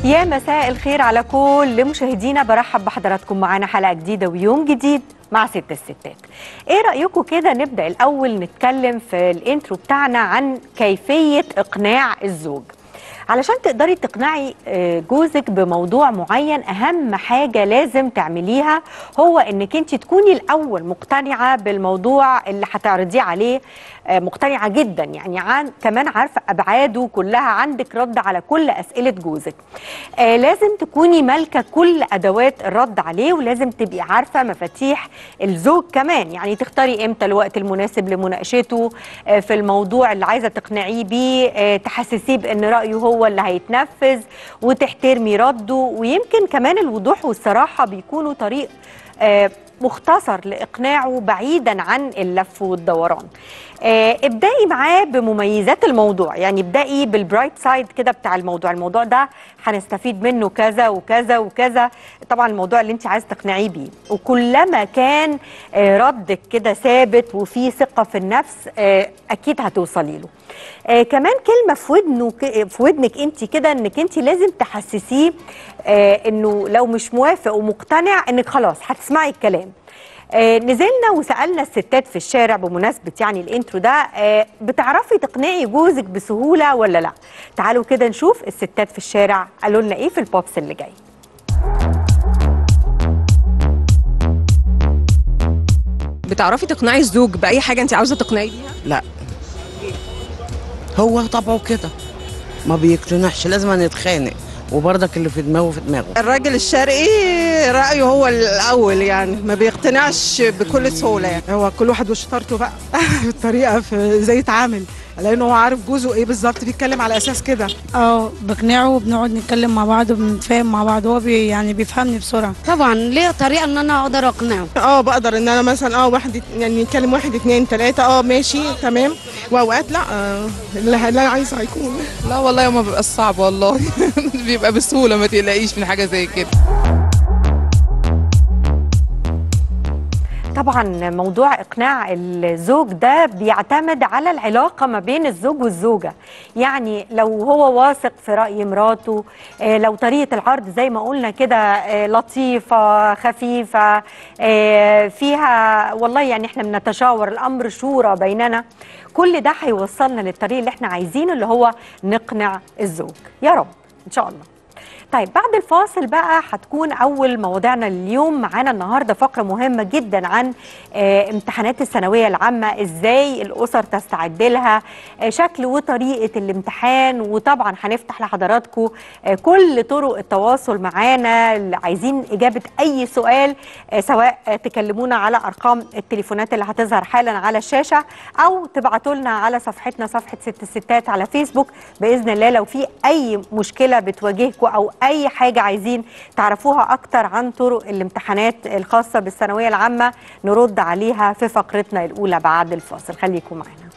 يا مساء الخير على كل مشاهدينا برحب بحضراتكم معانا حلقه جديده ويوم جديد مع ست الستات ايه رايكم كده نبدا الاول نتكلم في الانترو بتاعنا عن كيفيه اقناع الزوج علشان تقدري تقنعي آه، جوزك بموضوع معين اهم حاجه لازم تعمليها هو انك انت تكوني الاول مقتنعه بالموضوع اللي هتعرضيه عليه آه، مقتنعه جدا يعني عن كمان عارفه ابعاده كلها عندك رد على كل اسئله جوزك آه، لازم تكوني مالكه كل ادوات الرد عليه ولازم تبقي عارفه مفاتيح الزوج كمان يعني تختاري امتى الوقت المناسب لمناقشته آه، في الموضوع اللي عايزه تقنعيه بيه آه، تحسسيه بان رايه هو اللي هيتنفذ وتحترمي رده ويمكن كمان الوضوح والصراحه بيكونوا طريق آه، مختصر لاقناعه بعيدا عن اللف والدوران آه، ابدأي معاه بمميزات الموضوع يعني ابدأي بالبرايت سايد كده بتاع الموضوع الموضوع ده هنستفيد منه كذا وكذا وكذا طبعا الموضوع اللي انت عايز تقنعيه بيه وكلما كان آه، ردك كده ثابت وفي ثقة في النفس آه، اكيد هتوصلي له آه كمان كلمه في ودنه ك- في ودنك انت كده انك انت لازم تحسسيه آه انه لو مش موافق ومقتنع انك خلاص هتسمعي الكلام آه نزلنا وسالنا الستات في الشارع بمناسبه يعني الانترو ده آه بتعرفي تقنعي جوزك بسهوله ولا لا تعالوا كده نشوف الستات في الشارع قالوا لنا ايه في البوبس اللي جاي بتعرفي تقنعي الزوج باي حاجه انت عاوزه تقنعيه بيها لا هو طبعه كده ما بيقتنعش لازم نتخانق وبرضك اللي في دماغه في دماغه الراجل الشرقي رأيه هو الأول يعني ما بيقتنعش بكل سهولة يعني هو كل واحد وشطارته بقى الطريقه في ازاي يتعامل لانه هو عارف جوزه ايه بالظبط بيتكلم على اساس كده اه بقنعه وبنقعد نتكلم مع بعض وبنتفاهم مع بعض هو بي يعني بيفهمني بسرعه طبعا ليه طريقه ان انا اقدر اقنعه اه بقدر ان انا مثلا اه واحد يعني نتكلم واحد اتنين تلاته اه ماشي تمام واوقات لا آه اللي اللي انا عايزه هيكون لا والله ما بيبقى صعب والله بيبقى بسهولة ما تقلقيش من حاجة زي كده طبعا موضوع اقناع الزوج ده بيعتمد على العلاقه ما بين الزوج والزوجه يعني لو هو واثق في راي مراته آه، لو طريقه العرض زي ما قلنا كده آه، لطيفه خفيفه آه، فيها والله يعني احنا بنتشاور الامر شورى بيننا كل ده هيوصلنا للطريق اللي احنا عايزينه اللي هو نقنع الزوج يا رب ان شاء الله طيب بعد الفاصل بقى هتكون اول مواضيعنا اليوم معانا النهارده فقره مهمه جدا عن آه، امتحانات الثانويه العامه ازاي الاسر تستعد لها آه، شكل وطريقه الامتحان وطبعا هنفتح لحضراتكم آه، كل طرق التواصل معانا اللي عايزين اجابه اي سؤال آه، سواء آه، تكلمونا على ارقام التليفونات اللي هتظهر حالا على الشاشه او تبعتوا لنا على صفحتنا صفحه ست الستات على فيسبوك باذن الله لو في اي مشكله بتواجهكم او اي حاجه عايزين تعرفوها اكتر عن طرق الامتحانات الخاصه بالثانويه العامه نرد عليها في فقرتنا الاولى بعد الفاصل خليكم معانا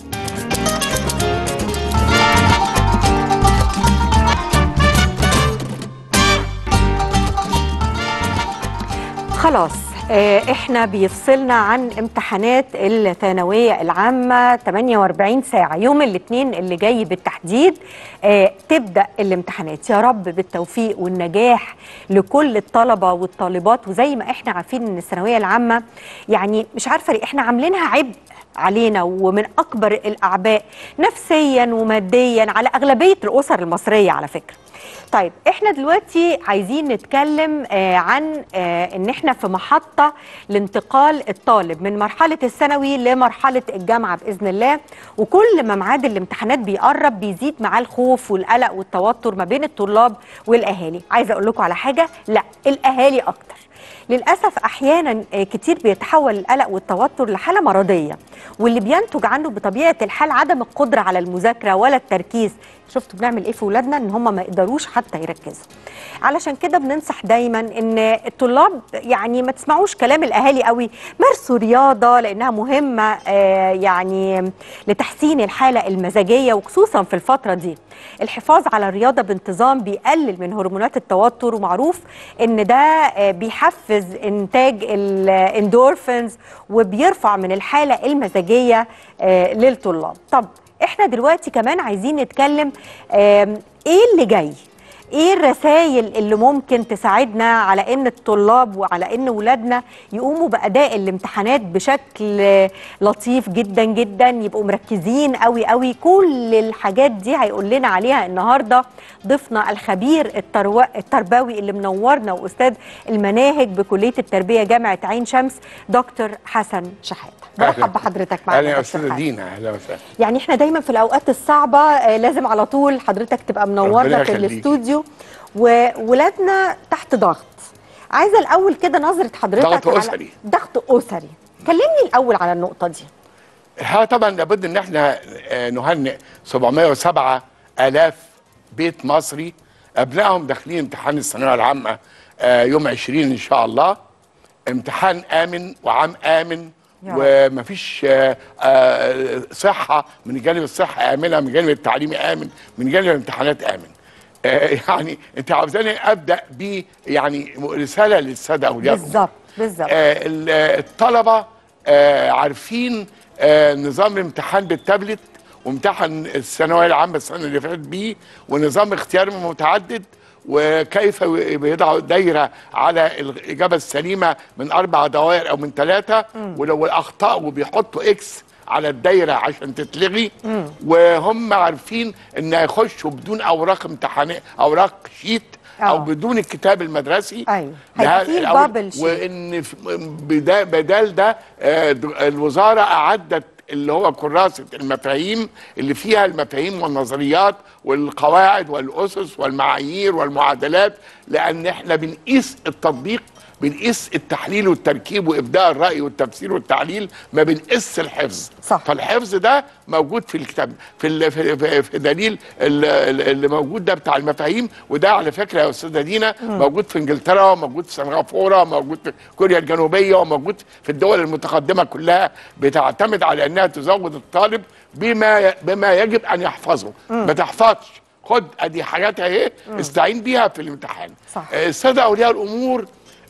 خلاص آه، احنا بيفصلنا عن امتحانات الثانويه العامه 48 ساعه يوم الاثنين اللي جاي بالتحديد آه، تبدا الامتحانات يا رب بالتوفيق والنجاح لكل الطلبه والطالبات وزي ما احنا عارفين ان الثانويه العامه يعني مش عارفه ليه احنا عاملينها عبء علينا ومن اكبر الاعباء نفسيا وماديا على اغلبيه الاسر المصريه على فكره طيب احنا دلوقتي عايزين نتكلم آه عن آه ان احنا في محطة لانتقال الطالب من مرحلة الثانوي لمرحلة الجامعة بإذن الله وكل ما ميعاد الامتحانات بيقرب بيزيد معاه الخوف والقلق والتوتر ما بين الطلاب والأهالي عايزة أقول لكم على حاجة لا الأهالي أكتر للأسف أحيانا آه، كتير بيتحول القلق والتوتر لحالة مرضية واللي بينتج عنه بطبيعة الحال عدم القدرة على المذاكرة ولا التركيز شفتوا بنعمل ايه في ولادنا ان هم ما يقدروش حتى يركزوا علشان كده بننصح دايما ان الطلاب يعني ما تسمعوش كلام الاهالي قوي مارسوا رياضه لانها مهمه آه، يعني لتحسين الحاله المزاجيه وخصوصا في الفتره دي الحفاظ على الرياضه بانتظام بيقلل من هرمونات التوتر ومعروف ان ده آه، بيحفز انتاج الاندورفينز وبيرفع من الحاله المزاجيه آه، للطلاب طب احنا دلوقتي كمان عايزين نتكلم آم، ايه اللي جاي ايه الرسائل اللي ممكن تساعدنا على ان الطلاب وعلى ان ولادنا يقوموا باداء الامتحانات بشكل لطيف جدا جدا يبقوا مركزين قوي قوي كل الحاجات دي هيقول لنا عليها النهارده ضيفنا الخبير الترو... التربوي اللي منورنا واستاذ المناهج بكليه التربيه جامعه عين شمس دكتور حسن شحاته برحب بحضرتك معانا اهلا يا دكتور استاذه حسن. دينا اهلا وسهلا يعني احنا دايما في الاوقات الصعبه آه، لازم على طول حضرتك تبقى منورنا ربنا في يخليك. الاستوديو وولادنا تحت ضغط عايزه الاول كده نظره حضرتك ضغط على أسري. ضغط اسري كلمني الاول على النقطه دي ها طبعا لابد ان احنا آه، نهنئ 707 الاف بيت مصري ابنائهم داخلين امتحان الثانويه العامه آه، يوم 20 ان شاء الله امتحان امن وعام امن يا رب. ومفيش آه، آه، صحه من جانب الصحه امنه من جانب التعليم امن من جانب الامتحانات امن آه، يعني انت عاوزاني ابدا ب يعني رساله للساده اولياء الأمور. بالظبط بالظبط آه، ال- آه، الطلبه آه، عارفين آه، نظام الامتحان بالتابلت وامتحن الثانويه العامه السنه اللي فاتت بيه ونظام اختيار متعدد وكيف بيضعوا دايره على الاجابه السليمه من اربع دوائر او من ثلاثه ولو الاخطاء وبيحطوا اكس على الدايره عشان تتلغي وهم عارفين ان هيخشوا بدون اوراق امتحانات اوراق شيت او آه. بدون الكتاب المدرسي أيوة. ده هيبقى فيه الأول. البابل شيت. وان في- بدا- بدال ده آه، د- الوزاره اعدت اللي هو كراسه المفاهيم اللي فيها المفاهيم والنظريات والقواعد والاسس والمعايير والمعادلات لان احنا بنقيس التطبيق بنقيس التحليل والتركيب وابداء الراي والتفسير والتعليل ما بنقيس الحفظ صح. فالحفظ ده موجود في الكتاب في ال- في, في, في دليل ال- ال- اللي موجود ده بتاع المفاهيم وده على فكره يا استاذه دينا موجود في انجلترا وموجود في سنغافوره وموجود في كوريا الجنوبيه وموجود في الدول المتقدمه كلها بتعتمد على انها تزود الطالب بما بما يجب ان يحفظه ما تحفظش خد ادي حاجات اهي استعين بيها في الامتحان صح. آه، الساده اولياء الامور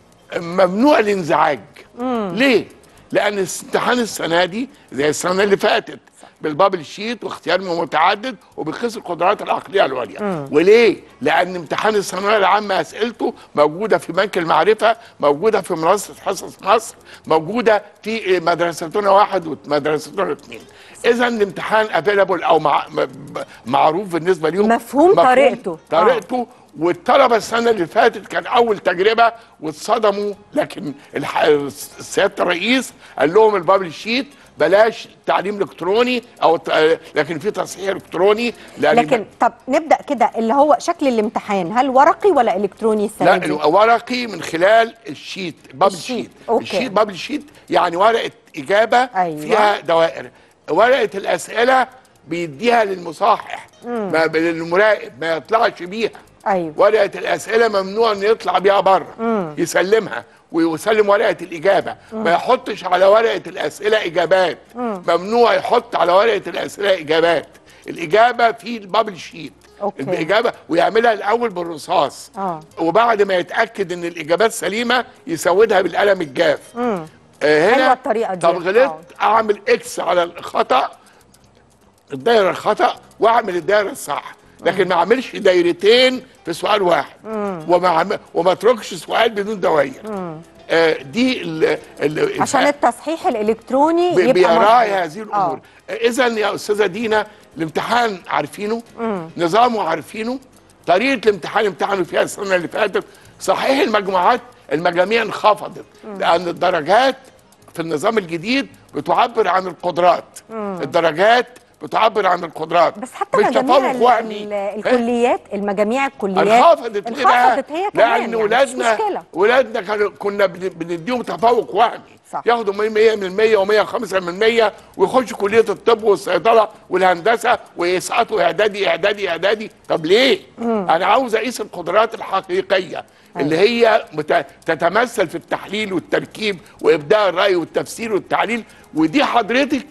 ممنوع الانزعاج ليه؟ لأن امتحان السنة دي زي السنة اللي فاتت بالبابل شيت واختيار متعدد وبيقيس القدرات العقلية العليا وليه؟ لأن امتحان الثانوية العامة أسئلته موجودة في بنك المعرفة موجودة في منصة حصص مصر موجودة في مدرستنا واحد ومدرستنا اثنين إذا الامتحان افيلابل أو مع م- معروف بالنسبة ليهم مفهوم طريقته. آه. طريقته والطلبه السنه اللي فاتت كان اول تجربه واتصدموا لكن الح- سياده الرئيس قال لهم البابل شيت بلاش تعليم الكتروني او ت- لكن في تصحيح الكتروني لان لكن طب نبدا كده اللي هو شكل الامتحان هل ورقي ولا الكتروني السنه لا دي ورقي من خلال الشيت بابل الشيت، شيت أوكي. الشيت بابل شيت يعني ورقه اجابه أيوة. فيها دوائر ورقه الاسئله بيديها للمصحح ما للمراقب ما يطلعش بيها ايوه ورقه الاسئله ممنوع انه يطلع بيها بره يسلمها ويسلم ورقه الاجابه ما يحطش على ورقه الاسئله اجابات ممنوع يحط على ورقه الاسئله اجابات الاجابه في البابل شيت أوكي. الاجابه ويعملها الاول بالرصاص آه. وبعد ما يتاكد ان الاجابات سليمه يسودها بالقلم الجاف آه هنا حلوة الطريقة دي. طب غلطت اعمل اكس على الخطا الدايره الخطا واعمل الدايره الصح لكن ما اعملش دايرتين في سؤال واحد وما عم- وما اتركش سؤال بدون دوائر آه دي ال ال عشان التصحيح الالكتروني ب- يبقى بيراعي مظبوط. هذه الامور اذا يا استاذه دينا الامتحان عارفينه نظامه عارفينه طريقه الامتحان امتحنوا فيها السنه اللي فاتت صحيح المجموعات المجاميع انخفضت لان الدرجات في النظام الجديد بتعبر عن القدرات الدرجات بتعبر عن القدرات بس حتى مش مجاميع تفوق ال- وهمي ال- الكليات المجاميع الكليات انخفضت ليه بقى؟ انخفضت هي كمان لان يعني ولادنا مش مشكله ولادنا كانوا كنا بن- بنديهم تفوق وهمي صح. ياخدوا 100 من 100 و105 من 100 ويخشوا كليه الطب والصيدله والهندسه ويسقطوا اعدادي اعدادي اعدادي طب ليه؟ انا عاوز اقيس القدرات الحقيقيه اللي هي مت- تتمثل في التحليل والتركيب وابداء الراي والتفسير والتعليل ودي حضرتك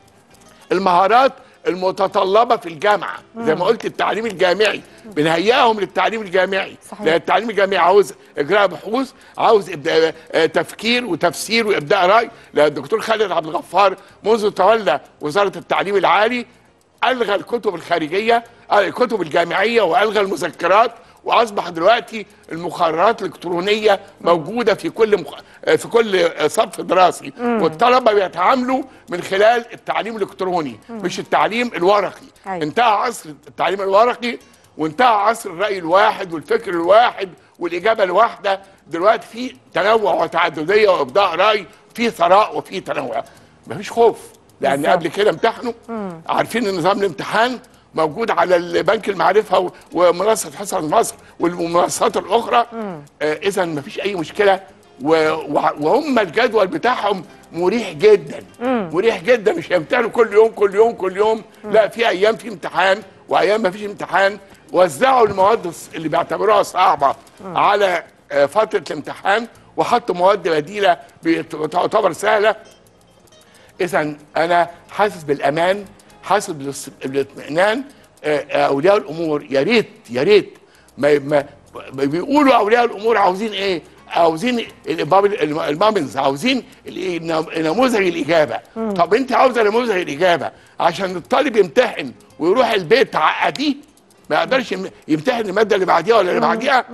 المهارات المتطلبه في الجامعه زي ما قلت التعليم الجامعي بنهيئهم للتعليم الجامعي صحيح. لان التعليم الجامعي عاوز اجراء بحوث عاوز إبداء آه، تفكير وتفسير وابداء راي لان الدكتور خالد عبد الغفار منذ تولى وزاره التعليم العالي الغى الكتب الخارجيه آه، الكتب الجامعيه والغى المذكرات واصبح دلوقتي المقررات الالكترونيه موجوده في كل مخ... في كل صف دراسي والطلبه بيتعاملوا من خلال التعليم الالكتروني مش التعليم الورقي أيوة. انتهى عصر التعليم الورقي وانتهى عصر الراي الواحد والفكر الواحد والاجابه الواحده دلوقتي في تنوع وتعدديه وابداع راي في ثراء وفي تنوع مفيش خوف لان بالظبط. قبل كده امتحنوا عارفين ان نظام الامتحان موجود على بنك المعرفه و- ومنصه حسن مصر والمنصات الاخرى آه اذا مفيش اي مشكله و- وع- وهم الجدول بتاعهم مريح جدا مريح جدا مش هيمتحنوا كل يوم كل يوم كل يوم لا في ايام في امتحان وايام ما فيش امتحان وزعوا المواد الص- اللي بيعتبروها صعبه على آه، فتره الامتحان وحطوا مواد بديله بتعتبر سهله اذا انا حاسس بالامان حاسس بالاس- بالاطمئنان آه، آه، اولياء الامور يا ريت يا ريت ما ما ما بيقولوا اولياء الامور عاوزين ايه عاوزين الباب- الم- المامنز عاوزين ال- نموذج الاجابه طب انت عاوزه نموذج الاجابه عشان الطالب يمتحن ويروح البيت تعقديه ما يقدرش يم- يمتحن الماده اللي بعديها ولا اللي بعديها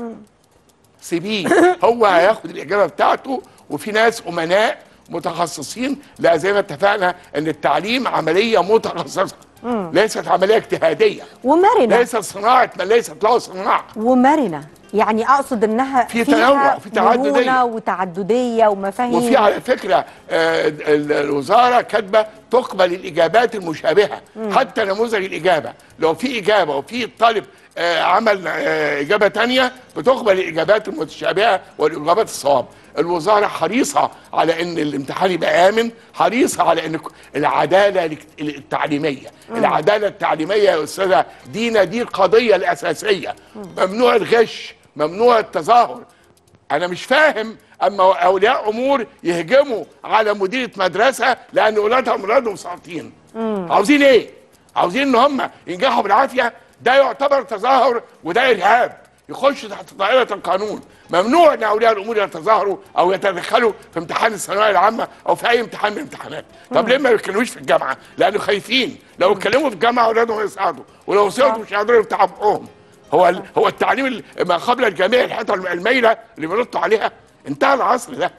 سيبيه هو هياخد الاجابه بتاعته وفي ناس امناء متخصصين لا زي ما اتفقنا ان التعليم عمليه متخصصه ليست عمليه اجتهاديه ومرنه ليست صناعه من ليست له صناعه ومرنه يعني اقصد انها في فيها تنوع، في تعددية. مرونة وتعدديه ومفاهيم وفي على فكره آه، ال- الوزاره كاتبه تقبل الاجابات المشابهه حتى نموذج الاجابه لو في اجابه وفي الطالب آه، عمل آه، اجابه تانية بتقبل الاجابات المتشابهه والاجابات الصواب الوزاره حريصه على ان الامتحان يبقى امن حريصه على ان ك- العداله الاجت- التعليميه العداله التعليميه يا استاذه دينا دي القضيه الاساسيه ممنوع الغش ممنوع التظاهر انا مش فاهم اما اولياء امور يهجموا على مديره مدرسه لان اولادهم اولادهم ساقطين عاوزين ايه عاوزين ان هم ينجحوا بالعافيه ده يعتبر تظاهر وده ارهاب يخش تحت دائره القانون ممنوع ان اولياء الامور يتظاهروا او يتدخلوا في امتحان الثانويه العامه او في اي امتحان من الامتحانات طب ليه ما بيتكلموش في الجامعه لانه خايفين لو اتكلموا في الجامعه اولادهم هيسقطوا ولو سقطوا مش هيقدروا يفتحوا بقهم هو ال- هو التعليم ال- ما قبل الجميع الحيطه الم- المايله اللي بينطوا عليها انتهى العصر ده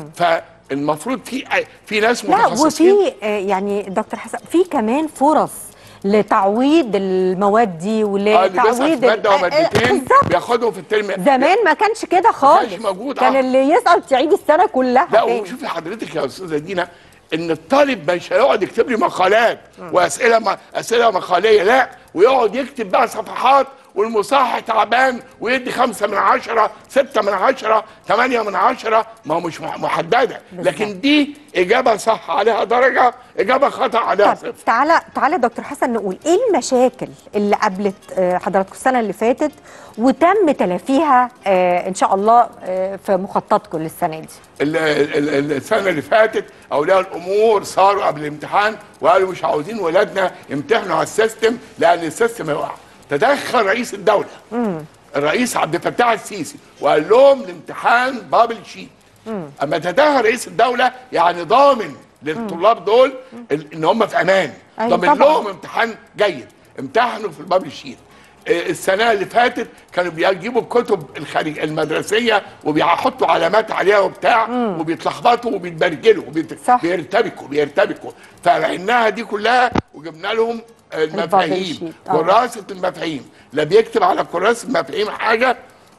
فالمفروض في في ناس لا متخصصين وفي آه، يعني دكتور حسن في كمان فرص لتعويض المواد دي آه، اللي بيسقط ولتعويض في ماده ال- آه، ومادتين بالظبط بياخدهم في الترم زمان ما كانش كده خالص موجود، كان آه. اللي يسقط يعيد السنه كلها لا تاني. وشوفي حضرتك يا استاذه دينا ان الطالب مش هيقعد يكتب لي مقالات واسئله م... اسئله مقاليه لا ويقعد يكتب بقى صفحات والمصحح تعبان ويدي خمسة من عشرة ستة من عشرة ثمانية من عشرة ما هو مش مح- محددة لكن دي إجابة صح عليها درجة إجابة خطأ عليها طب صفر تعالى تعالى دكتور حسن نقول ايه المشاكل اللي قابلت آه، حضراتكم السنه اللي فاتت وتم تلافيها آه، ان شاء الله آه، في مخططكم للسنه دي ال- ال- ال- السنة اللي فاتت أولياء الأمور صاروا قبل الامتحان وقالوا مش عاوزين ولادنا يمتحنوا على السيستم لأن السيستم هيقع تدخل رئيس الدولة الرئيس عبد الفتاح السيسي وقال لهم الامتحان بابل شيت اما تدخل رئيس الدوله يعني ضامن للطلاب دول ال- ان هم في امان أيوة ضامن طبعاً. لهم امتحان جيد امتحنوا في البابل شيت آه، السنه اللي فاتت كانوا بيجيبوا الكتب الخارج المدرسيه وبيحطوا علامات عليها وبتاع وبيتلخبطوا وبيتبرجلوا وبيت- صح. بيرتبكوا بيرتبكوا فعيناها دي كلها وجبنا لهم المفاهيم شيت، آه. كراسه المفاهيم لا بيكتب على كراسه المفاهيم حاجه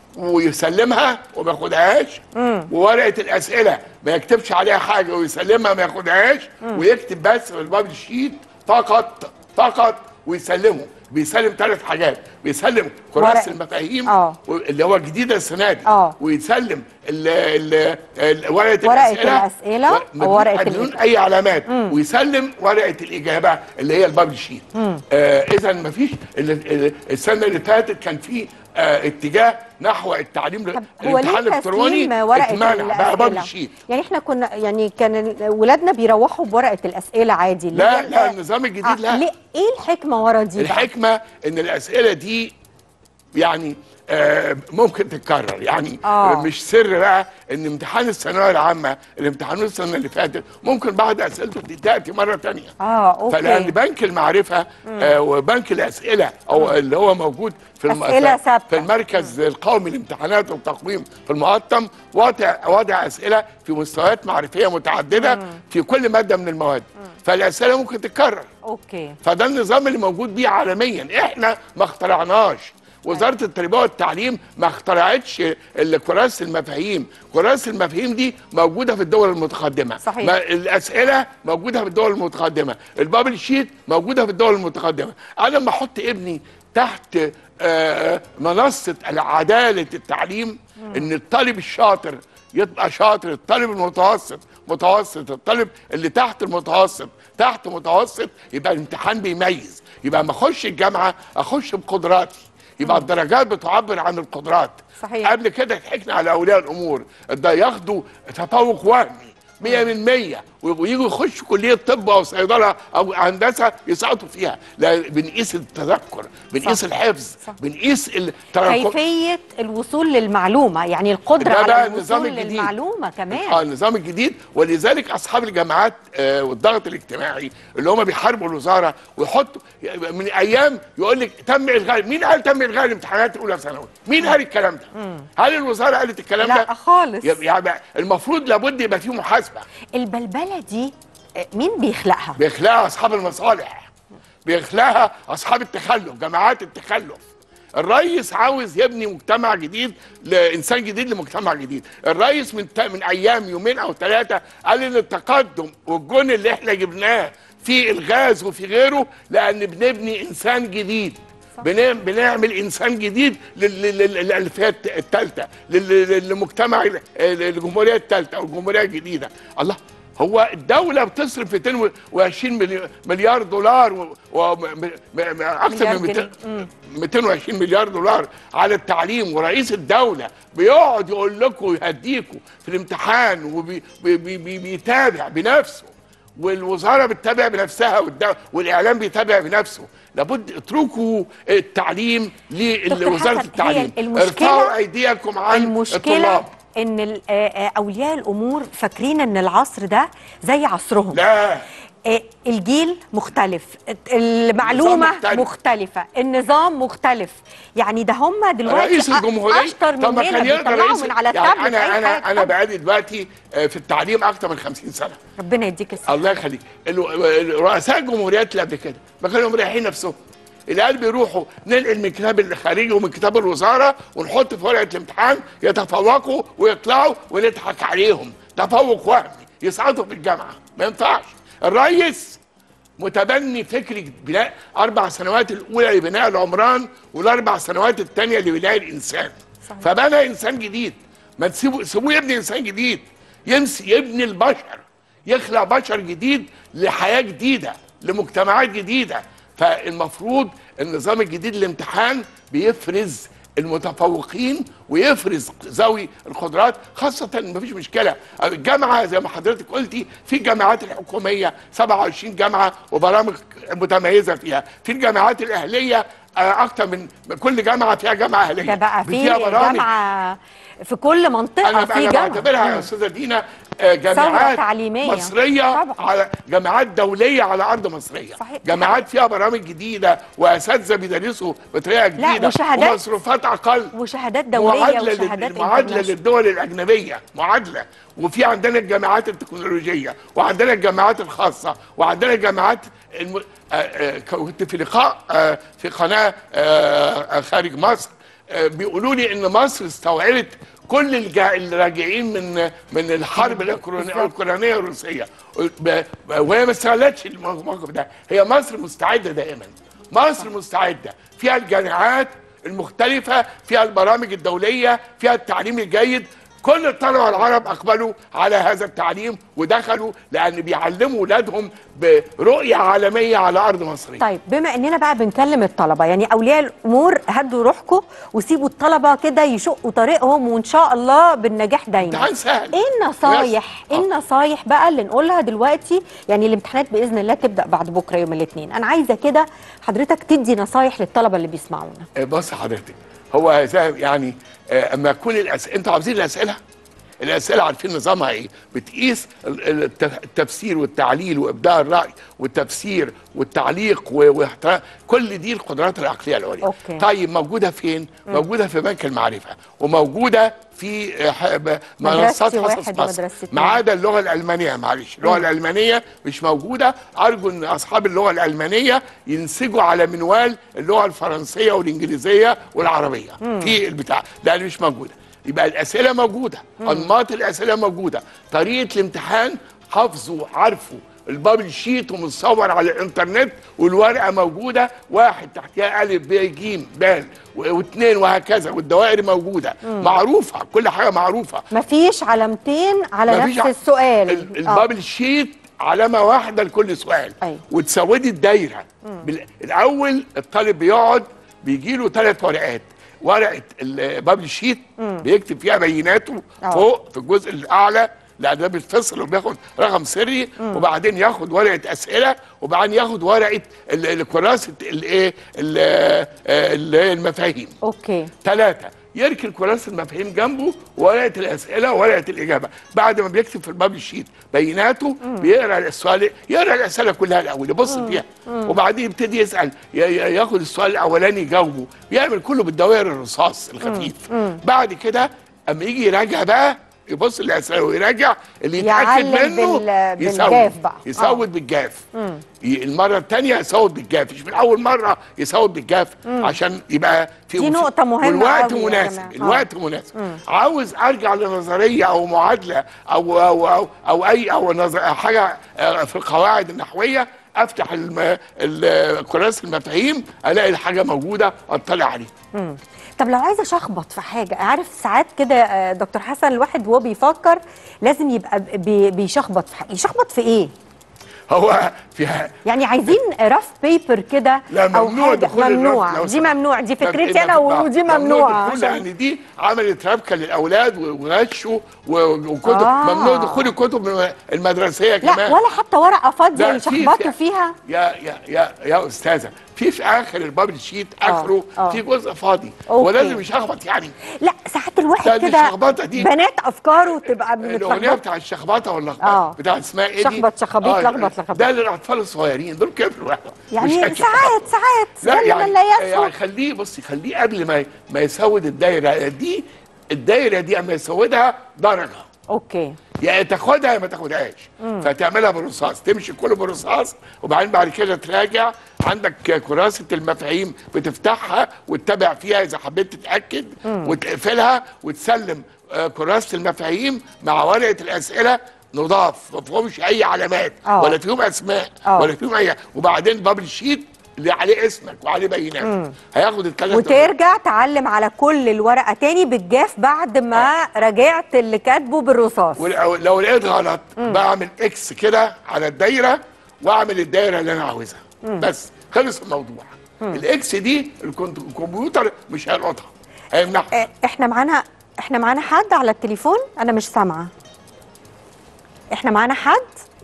ويسلمها وما ياخدهاش وورقه الاسئله ما يكتبش عليها حاجه ويسلمها ما ياخدهاش ويكتب بس في الباب الشيت فقط فقط ويسلمه بيسلم ثلاث حاجات بيسلم ورق. كراسه المفاهيم آه. اللي هو الجديده السنه دي آه. ويسلم ال ال ال ورقه ورقة الاسئله الأسئلة و- بدون- وورقة بدون الإجابة. اي علامات ويسلم ورقه الاجابه اللي هي البابل شيت آه اذا ما فيش السنه اللي فاتت كان في آه اتجاه نحو التعليم طب هو الامتحان ليه الالكتروني تسليم ورقه اتمنع بقى بابل الاسئله شيت يعني احنا كنا يعني كان ال- ولادنا بيروحوا بورقه الاسئله عادي اللي لا هي- لا النظام الجديد لا ليه ايه الحكمه ورا دي بقى؟ الحكمه ان الاسئله دي يعني آه ممكن تتكرر يعني آه. مش سر بقى ان امتحان الثانويه العامه اللي امتحنوه السنه اللي فاتت ممكن بعد اسئلته دي تاتي مره ثانيه اه فلان اوكي بنك المعرفه آه وبنك الاسئله او اللي هو موجود في الم... أسئلة في- ثابتة. في المركز القومي للامتحانات والتقويم في المقطم وضع وضع اسئله في مستويات معرفيه متعدده في كل ماده من المواد فالاسئله ممكن تتكرر اوكي فده النظام اللي موجود بيه عالميا احنا ما اخترعناش وزاره التربيه والتعليم ما اخترعتش الكراسي المفاهيم كراسي المفاهيم دي موجوده في الدول المتقدمه صحيح. ما الاسئله موجوده في الدول المتقدمه البابل شيت موجوده في الدول المتقدمه انا لما احط ابني تحت آه، منصه عداله التعليم ان الطالب الشاطر يبقى شاطر الطالب المتوسط متوسط الطالب اللي تحت المتوسط تحت متوسط يبقى الامتحان بيميز يبقى ما اخش الجامعه اخش بقدراتي يبقى الدرجات بتعبر عن القدرات صحيح. قبل كده ضحكنا على اولياء الامور ده ياخدوا تفوق وهمي 100 من 100 ويجوا يخشوا كليه طب او صيدله او هندسه يسقطوا فيها لا بنقيس التذكر بنقيس صح. الحفظ صح. بنقيس التراكم كيفيه الوصول للمعلومه يعني القدره ده بقى على النظام الوصول الجديد. للمعلومه اه كمان النظام الجديد ولذلك اصحاب الجامعات آه والضغط الاجتماعي اللي هم بيحاربوا الوزاره ويحطوا من ايام يقول لك تم الغاء مين قال تم الغاء الامتحانات الاولى ثانوي؟ مين قال الكلام ده؟ هل الوزاره قالت الكلام ده؟ لا خالص يعني المفروض لابد يبقى فيه محاسبه البلبله دي آه، مين بيخلقها بيخلقها اصحاب المصالح بيخلقها اصحاب التخلف جماعات التخلف الرئيس عاوز يبني مجتمع جديد لانسان جديد لمجتمع جديد الرئيس من تا- من ايام يومين او ثلاثه قال ان التقدم والجون اللي احنا جبناه في الغاز وفي غيره لان بنبني انسان جديد بن- بنعمل انسان جديد لل- لل- للالفيه الثالثه للمجتمع ال- الجمهوريه الثالثه او الجمهوريه الجديده الله هو الدولة بتصرف 220 ملي- مليار دولار و- و- م- م- م- أكثر مليار من 200 جنيه. مم. 220 مليار دولار على التعليم ورئيس الدولة بيقعد يقول لكم ويهديكم في الامتحان وبيتابع بنفسه والوزارة بتتابع بنفسها والد- والإعلام بيتابع بنفسه لابد اتركوا التعليم دكتور لوزارة حسن، هي التعليم المشكلة- ارفعوا أيديكم عن المشكله الطلاب ان ال- آه، آه، اولياء الامور فاكرين ان العصر ده زي عصرهم لا آه، الجيل مختلف المعلومه النظام مختلف. مختلفه النظام مختلف يعني ده هم دلوقتي رئيس أ- الجمهوريه اشطر طب ما مننا كان يقدر بيطلعوا رئيس من على يعني التابلت انا أي انا حاجة. انا بقالي دلوقتي آه، في التعليم اكتر من 50 سنه ربنا يديك الصحه الله يخليك ال- رؤساء الجمهوريات اللي قبل كده ما كانوا مريحين نفسهم العيال بيروحوا ننقل من الكتاب الخارجي ومن كتاب الوزاره ونحط في ورقه الامتحان يتفوقوا ويطلعوا ونضحك عليهم تفوق وهمي يسقطوا في الجامعه ما ينفعش الرئيس متبني فكره بناء اربع سنوات الاولى لبناء العمران والاربع سنوات الثانيه لبناء الانسان صحيح. فبنى انسان جديد ما تسيبوا سيبوه يبني انسان جديد يمسي يبني البشر يخلق بشر جديد لحياه جديده لمجتمعات جديده فالمفروض النظام الجديد للامتحان بيفرز المتفوقين ويفرز ذوي القدرات خاصة مفيش مشكلة الجامعة زي ما حضرتك قلتي في الجامعات الحكومية 27 جامعة وبرامج متميزة فيها في الجامعات الأهلية آه، أكتر من من كل جامعة فيها جامعة أهلية ده بقى في فيها برامج جامعه في كل منطقه انا في انا جامعه بعتبرها يا مم. استاذه دينا آه، جامعات تعليمية. مصريه طبعا. على جامعات دوليه على ارض مصريه صحيح. جامعات فيها برامج جديده واساتذه بيدرسوا بطريقه جديده وشهادات. ومصروفات اقل وشهادات دوليه معادله وشهادات لل- معادله international. للدول الاجنبيه معادله وفي عندنا الجامعات التكنولوجيه وعندنا الجامعات الخاصه وعندنا الجامعات الم... آه، آه، كنت في لقاء آه، في قناه آه، آه، خارج مصر آه، بيقولوا لي ان مصر استوعبت كل الجا- الراجعين من من الحرب الأوكرانية- الاوكرانيه الروسيه ب- وهي ما استغلتش الموقف ده هي مصر مستعده دائما مصر مستعده فيها الجامعات المختلفة فيها البرامج الدولية فيها التعليم الجيد كل الطلبة العرب أقبلوا على هذا التعليم ودخلوا لأن بيعلموا ولادهم برؤية عالمية على أرض مصرية طيب بما اننا بقى بنكلم الطلبه يعني اولياء الامور هدوا روحكم وسيبوا الطلبه كده يشقوا طريقهم وان شاء الله بالنجاح دايما امتحان سهل ايه النصايح بس. ايه النصايح بقى اللي نقولها دلوقتي يعني الامتحانات باذن الله تبدا بعد بكره يوم الاثنين انا عايزه كده حضرتك تدي نصايح للطلبه اللي بيسمعونا آه، بص حضرتك هو زي يعني آه، اما يكون الاسئله انتوا عاوزين الاسئله الاسئله عارفين نظامها ايه بتقيس ال- ال- الت- التفسير والتعليل وابداع الراي والتفسير والتعليق و- واحترام كل دي القدرات العقليه العليا أوكي. طيب موجوده فين موجوده في بنك المعرفه وموجوده في آه، ح- ب- منصات واحد حصص مصر ومدرسة ما اتنين. عدا اللغه الالمانيه معلش اللغه الالمانيه مش موجوده ارجو ان اصحاب اللغه الالمانيه ينسجوا على منوال اللغه الفرنسيه والانجليزيه والعربيه في البتاع لان مش موجوده يبقى الاسئله موجوده انماط الاسئله موجوده طريقه الامتحان حافظه عارفه البابل شيت ومتصور على الانترنت والورقه موجوده واحد تحتها الف ب ج د و- واثنين وهكذا والدوائر موجوده معروفه كل حاجه معروفه مفيش علامتين على مفيش نفس ع- السؤال ال- آه. البابل شيت علامه واحده لكل سؤال أيوة. وتسودي الدايره بال- الاول الطالب بيقعد بيجي له ثلاث ورقات ورقه البابل شيت بيكتب فيها بياناته آه. فوق في الجزء الاعلى لان ده بيتفصل وبياخد رقم سري وبعدين ياخد ورقه اسئله وبعدين ياخد ورقه ال- ال- كراسه الايه ال- آه، ال- المفاهيم اوكي ثلاثة يركن كراسة المفاهيم جنبه ورقة الأسئلة وورقة الإجابة بعد ما بيكتب في البابل شيت بياناته بيقرأ السؤال يقرأ الأسئلة كلها الأول يبص فيها وبعدين يبتدي يسأل ي- ي- ياخد السؤال الأولاني يجاوبه يعمل كله بالدوائر الرصاص الخفيف بعد كده أما يجي يراجع بقى يبص الأسئلة ويراجع اللي يتأكد يعلم منه بال- يسود بالجاف بقى. يسود بالجاف ي- المرة الثانية يسود بالجاف مش من أول مرة يسود بالجاف عشان يبقى في دي وفي- نقطة مهمة والوقت أوي يا مناسب جماعة. آه. الوقت مناسب عاوز ارجع لنظريه او معادله او او او, أو اي او نظر حاجه آه، في القواعد النحويه افتح الم... ال- كراسه المفاهيم الاقي الحاجه موجوده اطلع عليها طب لو عايزه اشخبط في حاجه عارف ساعات كده آه، دكتور حسن الواحد وهو بيفكر لازم يبقى بي- بيشخبط في حاجه يشخبط في ايه هو فيها يعني عايزين رف بيبر كده لا او ممنوع حاجه دخول الرف ممنوع لو دي سمحت. ممنوع دي ده- فكرتي ده- انا ده- ودي ممنوع ممنوعه دخول عشان- لان دي عملت ربكه للاولاد وغشوا و- وكتب آه. ممنوع دخول الكتب المدرسيه لا كمان ولا حتى ورقه فاضيه لا، في- يشخبطوا في- فيها يا يا يا يا استاذه في في اخر البابل شيت اخره آه. في جزء فاضي أوكي. ولازم يشخبط يعني لا ساعات ده الواحد دي كده الشخبطة دي. بنات افكاره تبقى الاغنيه متلخبطه بتاع الشخبطه ولا آه. بتاع اسمها ايه دي؟ شخبط شخابيط، لخبط لخبط. ده للاطفال الصغيرين دول كبروا مش يعني هيك. ساعات ساعات لا يلا يعني من لا يعني يسهو خليه بصي خليه قبل ما ما يسود الدايره دي الدايره دي اما يسودها درجه اوكي يا تاخدها يا ما تاخدهاش فتعملها بالرصاص تمشي كله بالرصاص وبعدين بعد كده تراجع عندك كراسه المفاهيم بتفتحها وتتابع فيها اذا حبيت تتاكد وتقفلها وتسلم آه، كراسه المفاهيم مع ورقه الاسئله نضاف ما فيهمش اي علامات آه. ولا فيهم اسماء آه. ولا فيهم اي وبعدين بابل شيت اللي عليه اسمك وعليه بياناتك هياخد الثلاثه وترجع تعلم على كل الورقه تاني بالجاف بعد ما راجعت اللي كاتبه بالرصاص ولو لو لقيت غلط بعمل اكس كده على الدايره واعمل الدايره اللي انا عاوزها بس خلص الموضوع الاكس دي الكنت- الكمبيوتر مش هيلقطها هيمنعها آه، احنا معانا احنا معانا حد على التليفون انا مش سامعه احنا معانا حد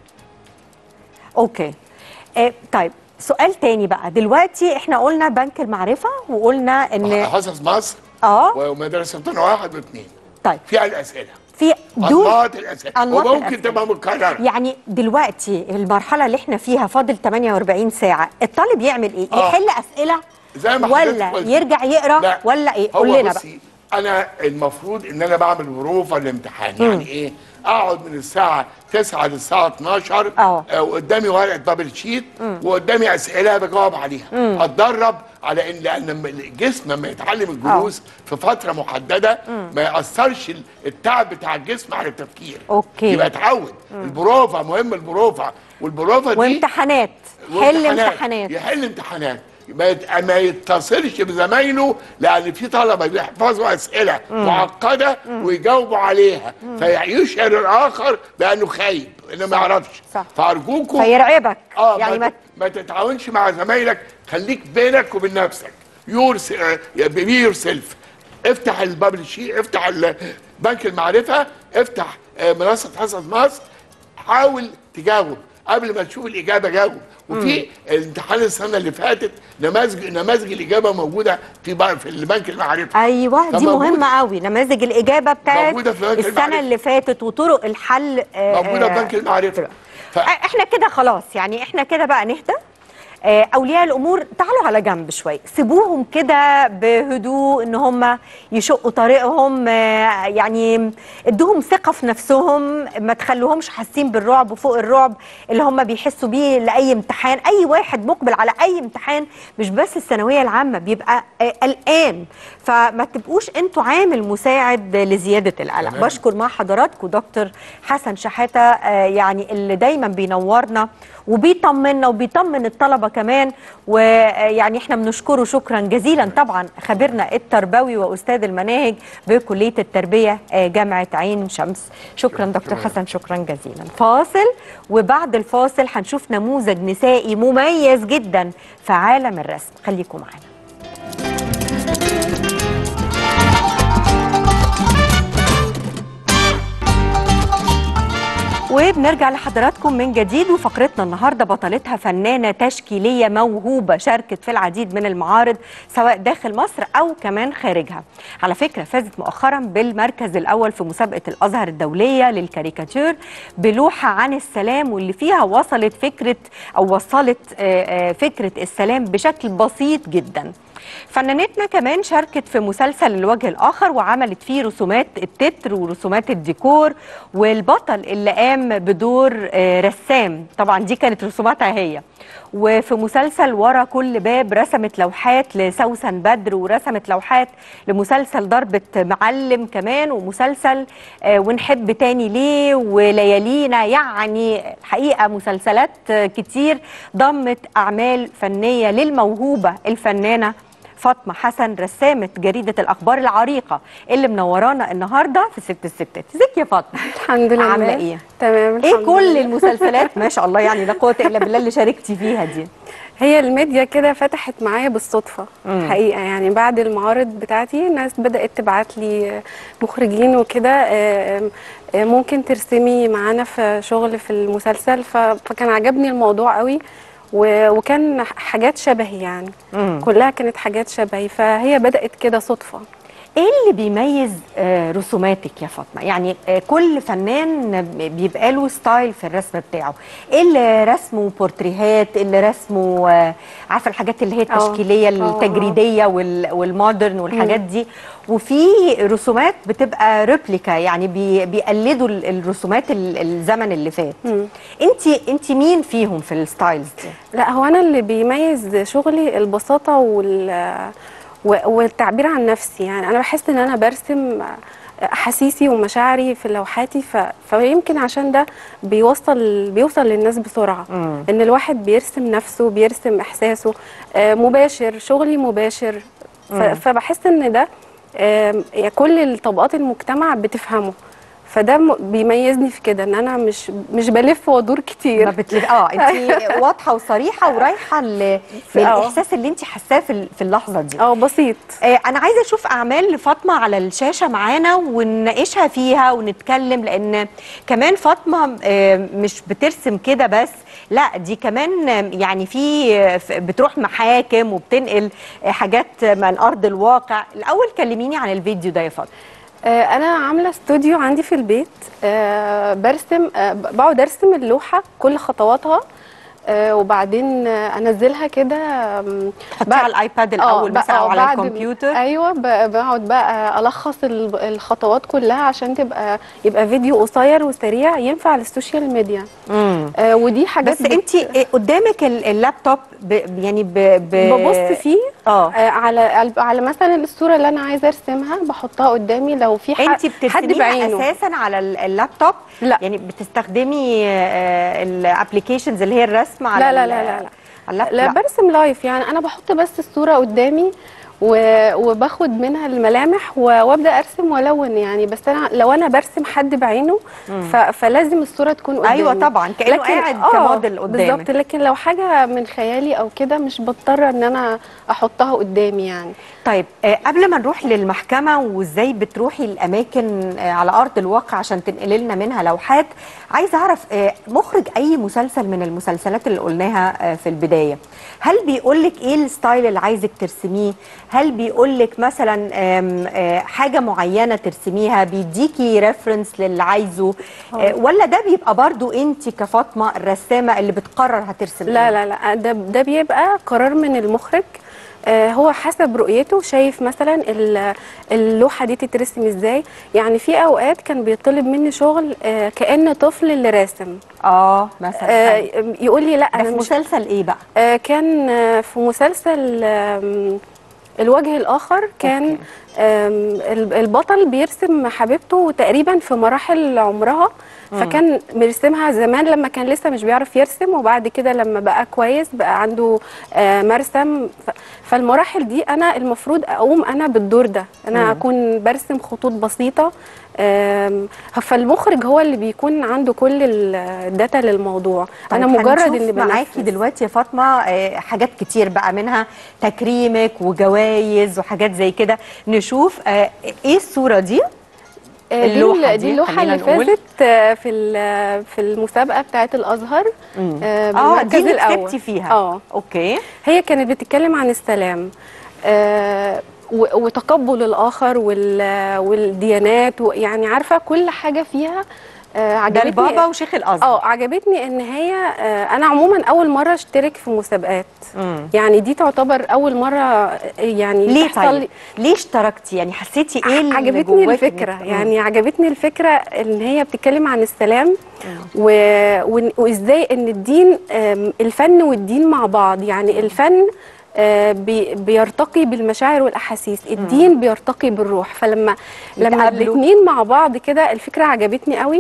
اوكي اه طيب سؤال تاني بقى دلوقتي احنا قلنا بنك المعرفة وقلنا ان حصص مصر اه ومدرسه واحد واثنين طيب فيها الاسئله في دول انماط الاسئله أنماط وممكن الأسئلة. تبقى مكرره يعني دلوقتي المرحلة اللي احنا فيها فاضل 48 ساعة الطالب يعمل ايه؟ آه. يحل أسئلة زي ما حضرتك ولا قلت. يرجع يقرا لا ولا ايه؟ هو قول لنا بقى بصي انا المفروض ان انا بعمل بروفه الامتحان يعني ايه اقعد من الساعه 9 للساعه 12 اه. آه، وقدامي ورقه بابل شيت وقدامي اسئله بجاوب عليها اتدرب على ان لان لما الجسم لما يتعلم الجلوس في فتره محدده ما ياثرش ال- التعب بتاع الجسم على التفكير أوكي. يبقى اتعود البروفه مهم البروفه والبروفه دي وامتحانات حل وامتحانات. امتحانات يحل امتحانات ما يت- ما يتصلش بزمايله لان في طلبه بيحفظوا اسئله معقده ويجاوبوا عليها فيشعر الاخر بانه خايب انه ما يعرفش صح. فارجوكم فيرعبك اه يعني ما, ما ت- ما تتعاونش مع زمايلك خليك بينك وبين نفسك يور بي يور سيلف افتح البابل شي افتح ال- بنك المعرفه افتح آه، منصه حصص مصر حاول تجاوب قبل ما تشوف الاجابه جاوب وفي امتحان السنه اللي فاتت نماذج نماذج الاجابه موجوده في بقى في البنك المعرفي ايوه دي فموجودة. مهمه قوي نماذج الاجابه بتاعت موجودة في بنك السنه المعرفة. اللي فاتت وطرق الحل آه، موجوده في آه، بنك المعرفه ف... احنا كده خلاص يعني احنا كده بقى نهدى آه، اولياء الامور تعالوا على جنب شويه سيبوهم كده بهدوء ان هم يشقوا طريقهم آه، يعني ادوهم ثقه في نفسهم ما تخلوهمش حاسين بالرعب وفوق الرعب اللي هم بيحسوا بيه لاي امتحان اي واحد مقبل على اي امتحان مش بس الثانويه العامه بيبقى آه، قلقان فما تبقوش انتوا عامل مساعد لزياده القلق تمام. بشكر مع حضراتكم دكتور حسن شحاته آه، يعني اللي دايما بينورنا وبيطمنا وبيطمن الطلبه كمان ويعني احنا بنشكره شكرا جزيلا طبعا خبيرنا التربوي واستاذ المناهج بكليه التربيه آه، جامعه عين شمس شكرا دكتور حسن شكرا جزيلا فاصل وبعد الفاصل هنشوف نموذج نسائي مميز جدا في عالم الرسم خليكم معانا وبنرجع لحضراتكم من جديد وفقرتنا النهارده بطلتها فنانه تشكيليه موهوبه شاركت في العديد من المعارض سواء داخل مصر او كمان خارجها. على فكره فازت مؤخرا بالمركز الاول في مسابقه الازهر الدوليه للكاريكاتير بلوحه عن السلام واللي فيها وصلت فكره او وصلت آه، آه، فكره السلام بشكل بسيط جدا. فنانتنا كمان شاركت في مسلسل الوجه الآخر وعملت فيه رسومات التتر ورسومات الديكور والبطل اللي قام بدور آه، رسام طبعا دي كانت رسوماتها هي وفي مسلسل ورا كل باب رسمت لوحات لسوسن بدر ورسمت لوحات لمسلسل ضربة معلم كمان ومسلسل آه، ونحب تاني ليه وليالينا يعني الحقيقة مسلسلات آه، كتير ضمت أعمال فنية للموهوبة الفنانة فاطمه حسن رسامه جريده الاخبار العريقه اللي منورانا النهارده في ست الستات ازيك يا فاطمه الحمد لله عامله ايه تمام ايه الحمد كل لله. المسلسلات ما شاء الله يعني لا قوه الا بالله اللي شاركتي فيها دي هي الميديا كده فتحت معايا بالصدفه مم. حقيقه يعني بعد المعارض بتاعتي الناس بدات تبعت لي مخرجين وكده آه، آه، ممكن ترسمي معانا في شغل في المسلسل ف- فكان عجبني الموضوع قوي و- وكان حاجات شبهي يعني مم. كلها كانت حاجات شبهي فهي بدات كده صدفه ايه اللي بيميز آه، رسوماتك يا فاطمه يعني آه، كل فنان بيبقى له ستايل في الرسم بتاعه ايه اللي رسمه بورتريهات اللي رسمه آه، عارفه الحاجات اللي هي آه. التشكيليه آه، آه. التجريديه وال- والمودرن والحاجات دي وفي رسومات بتبقى ريبليكا يعني بي بيقلدوا ال- الرسومات ال- الزمن اللي فات مم. انت انت مين فيهم في الستايلز دي لا هو انا اللي بيميز شغلي البساطه وال و- والتعبير عن نفسي يعني انا بحس ان انا برسم احاسيسي ومشاعري في لوحاتي ف... فيمكن عشان ده بيوصل بيوصل للناس بسرعه مم. ان الواحد بيرسم نفسه بيرسم احساسه آه، مباشر شغلي مباشر ف... مم. فبحس ان ده آم، يعني كل الطبقات المجتمع بتفهمه فده م- بيميزني في كده ان انا مش مش بلف وادور كتير ما بتلف اه انت واضحه وصريحه ورايحه ل- للاحساس اللي انت حاساه في ال- في اللحظه دي اه بسيط آه، انا عايزه اشوف اعمال لفاطمه على الشاشه معانا ونناقشها فيها ونتكلم لان كمان فاطمه آه، مش بترسم كده بس لا دي كمان آه، يعني في آه، ف- بتروح محاكم وبتنقل آه، حاجات من ارض الواقع الاول كلميني عن الفيديو ده يا فاطمه آه، انا عامله استوديو عندي في البيت آه، برسم آه، ب- بقعد ارسم اللوحه كل خطواتها آه، وبعدين آه، انزلها كده آم، تحطيها بقى- على الايباد آه، الاول بقى- مثلا او آه، على بعد- الكمبيوتر ايوه ب- بقعد بقى الخص ال- الخطوات كلها عشان تبقى يبقى فيديو قصير وسريع ينفع للسوشيال ميديا مم. آه، ودي حاجات بس انت قدامك ال- اللابتوب ب يعني ب ب ببص فيه اه آه، على على مثلا الصوره اللي انا عايزه ارسمها بحطها قدامي لو في ح- انت حد بترسميها بعينه اساسا على ال- اللابتوب لا. يعني بتستخدمي الابلكيشنز اللي هي الرسم على لا لا ال- لا لا لا. على اللاب لا برسم لايف يعني انا بحط بس الصوره قدامي و- وباخد منها الملامح و- وابدا ارسم والون يعني بس انا لو انا برسم حد بعينه ف... فلازم الصوره تكون قدامي أيوة طبعاً، كأنه قاعد كموديل قدامك. بالظبط لكن لو حاجه من خيالي او كده مش بضطر ان انا احطها قدامي يعني طيب آه، قبل ما نروح للمحكمة وازاي بتروحي الأماكن آه، على أرض الواقع عشان تنقلي لنا منها لوحات عايزة أعرف آه، مخرج أي مسلسل من المسلسلات اللي قلناها آه، في البداية هل بيقولك إيه الستايل اللي عايزك ترسميه هل بيقولك مثلا آم، آه، حاجة معينة ترسميها بيديكي ريفرنس للي عايزه آه، ولا ده بيبقى برضو أنت كفاطمة الرسامة اللي بتقرر هترسم لا إيه؟ لا لا ده ده بيبقى قرار من المخرج آه، هو حسب رؤيته شايف مثلا ال- اللوحه دي تترسم ازاي يعني في اوقات كان بيطلب مني شغل آه، كان طفل اللي راسم اه مثلا آه، أيوة. يقول لي لا ده انا في مش مسلسل إيه بقى؟ آه، كان آه، في مسلسل آم، الوجه الآخر كان آم، ال- البطل بيرسم حبيبته تقريبا في مراحل عمرها فكان مرسمها زمان لما كان لسه مش بيعرف يرسم وبعد كده لما بقى كويس بقى عنده آه، مرسم ف- فالمراحل دي انا المفروض اقوم انا بالدور ده انا اكون برسم خطوط بسيطه آم، فالمخرج هو اللي بيكون عنده كل ال- الداتا للموضوع انا طيب مجرد هنشوف اللي معاكي بنفذ. دلوقتي يا فاطمه آه، حاجات كتير بقى منها تكريمك وجوائز وحاجات زي كده نشوف آه، ايه الصوره دي آه، دي اللوحة ال- دي، دي اللوحه خلينا اللي نقول. فازت آه، في ال- في المسابقه بتاعه الازهر آه، اه بالمركز دي اللي الأول. كسبتي فيها اه اوكي هي كانت بتتكلم عن السلام آه، و- وتقبل الاخر وال- والديانات يعني عارفه كل حاجه فيها آه، ده عجبتني البابا وشيخ الازهر اه عجبتني ان هي آه، انا عموما اول مره اشترك في مسابقات مم. يعني دي تعتبر اول مره آه، يعني ليه تحصل طيب ليه اشتركتي يعني حسيتي ايه اللي عجبتني جواكي الفكره إنك- يعني عجبتني الفكره ان هي بتتكلم عن السلام و... و... وازاي ان الدين آم، الفن والدين مع بعض يعني الفن آه، بي... بيرتقي بالمشاعر والاحاسيس الدين بيرتقي بالروح فلما لما يتقابلوا. الاثنين مع بعض كده الفكره عجبتني قوي